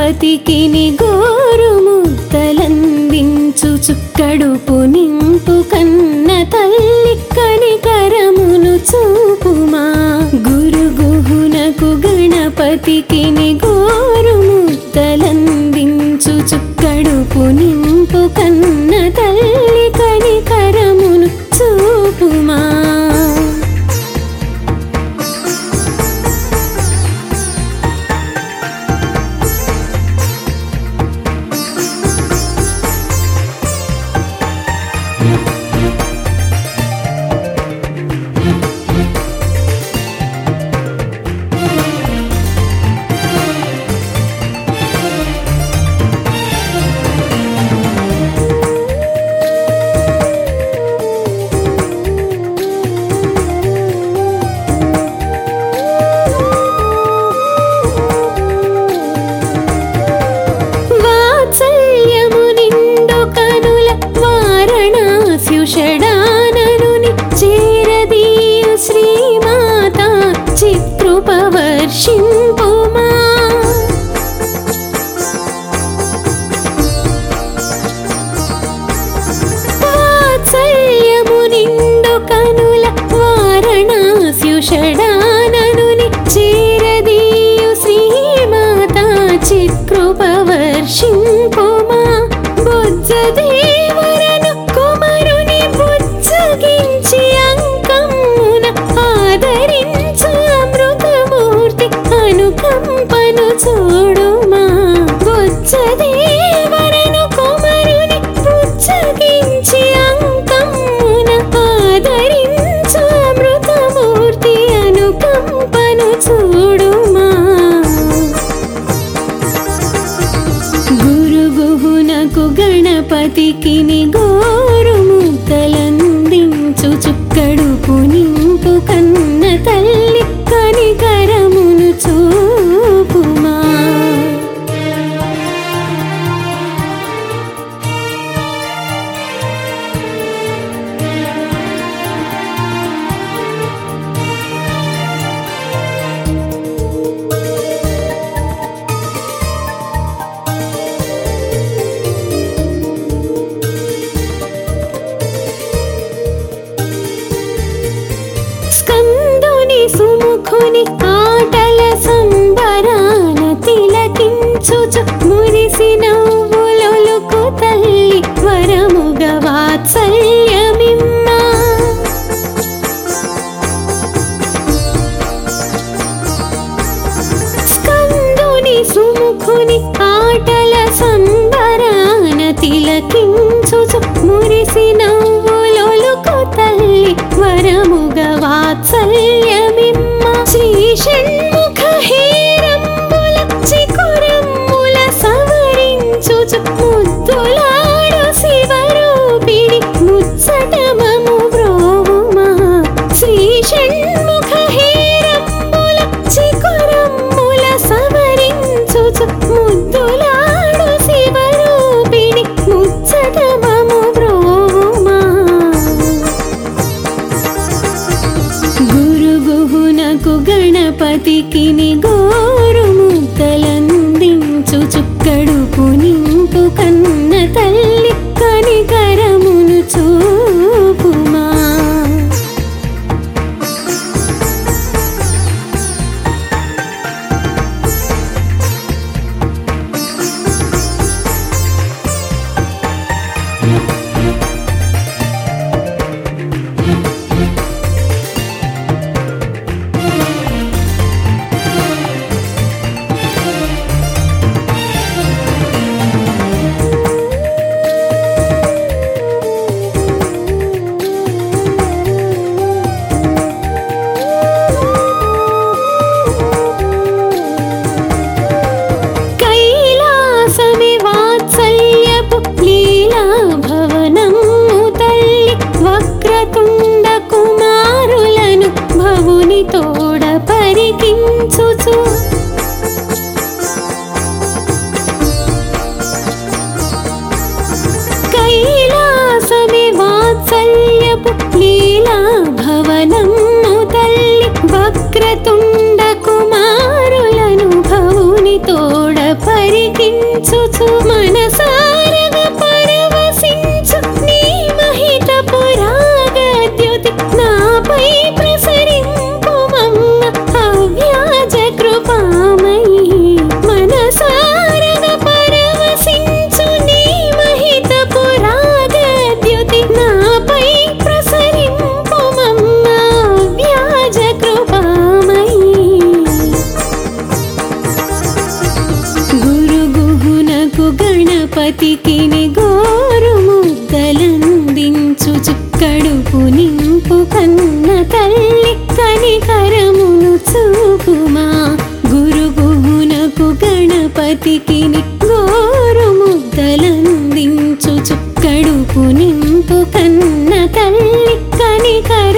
గణపతికి గోరు ముద్దలందించు చుక్కడుపు నింపు కన్న తల్లి కనికరమును చూపుమా గురు గుహునకు గణపతికి గోరు ముద్దలందించు చుక్కడుపు నింపు కన్న తల్లి కనికరమును చూపుమా వాత్సల్యము నిండు కనుల వారణాస్యుషడాననుని చేరదీయు శ్రీమాత చిత్రూపవర్షింపుమా వాత్సల్యము నిండు కనుల వారణాస్యుషడాననుని చేరదీయు శ్రీమాత చిత్రూపవర్షింపుమా బుజ్జదేవరను కుమరుని బుజ్జగించి అంకమున ఆదరించు అమృతమూర్తి అనుకంపను చూడుమా బుజ్జదేవరను కుమరుని బుజ్జగించి అంకమున ఆదరించు అమృతమూర్తి అనుకంపను చూడుమా గురు గుహునకు గణపతికి గోరు ముద్దలందించు చుక్కడుపు నింపు కన్న తల్లి కనికరమును చూపుమా స్కందుని సుముఖుని ఆటల సంబరాన తిలకించుచు మురిసి నవ్వులొలుకు తల్లి వరముగ వాత్సల్యమిమ్మా స్కందుని సుముఖుని ఆటల సంబరాన తిలకించుచు మురిసి నవ్వులొలుకు తల్లి వరముగ వాత్సల్యమిమ్మ శ్రీ షణ్ముఖ హేరంబుల చికురమ్ముల సవరించుచు ముద్దులాడు శివరూపిణి ముచ్చటమము బ్రోవుమా శ్రీ షణ్ముఖ హేరంబుల చికురమ్ముల సవరించుచు ముద్దులాడు శివరూపిణి ముచ్చటమము బ్రోవుమా గురు గుహునకు గణపతికి గోరు ముద్దలందించు చుక్కడుపు నింపు కన్న తల్లి కనికరమును చూపుమా కైలాసమి వాత్సల్యపు లీలా భవనము తల్లి వక్రతుండ కుమారులను భవుని తోడ పరికించుచు కైలాసమి వాత్సల్యపు లీలా భవనము తల్లి వక్రతుండ కుమారులను భవుని తోడ పరి పరికించుచు మనసారగ పరవశించు నీ మహిత పురాగ ద్యుతి నాపై ప్రసరింపుమమ్మ అవ్యాజ కృపామయీ మనసారగ పరవశించు నీ మహిత పురాగ ద్యుతి నాపై ప్రసరింపుమమ్మ అవ్యాజ కృపామయీ గురుగుహునకు గణపతికి గోరు ముద్దలందించుచు కడుపు నింపు కన్న తల్లి కనికరమును చూపుమా గురుగుహునకు గణపతికి గోరు ముద్దలందించుచు కడుపు నింపు కన్న తల్లి కనికర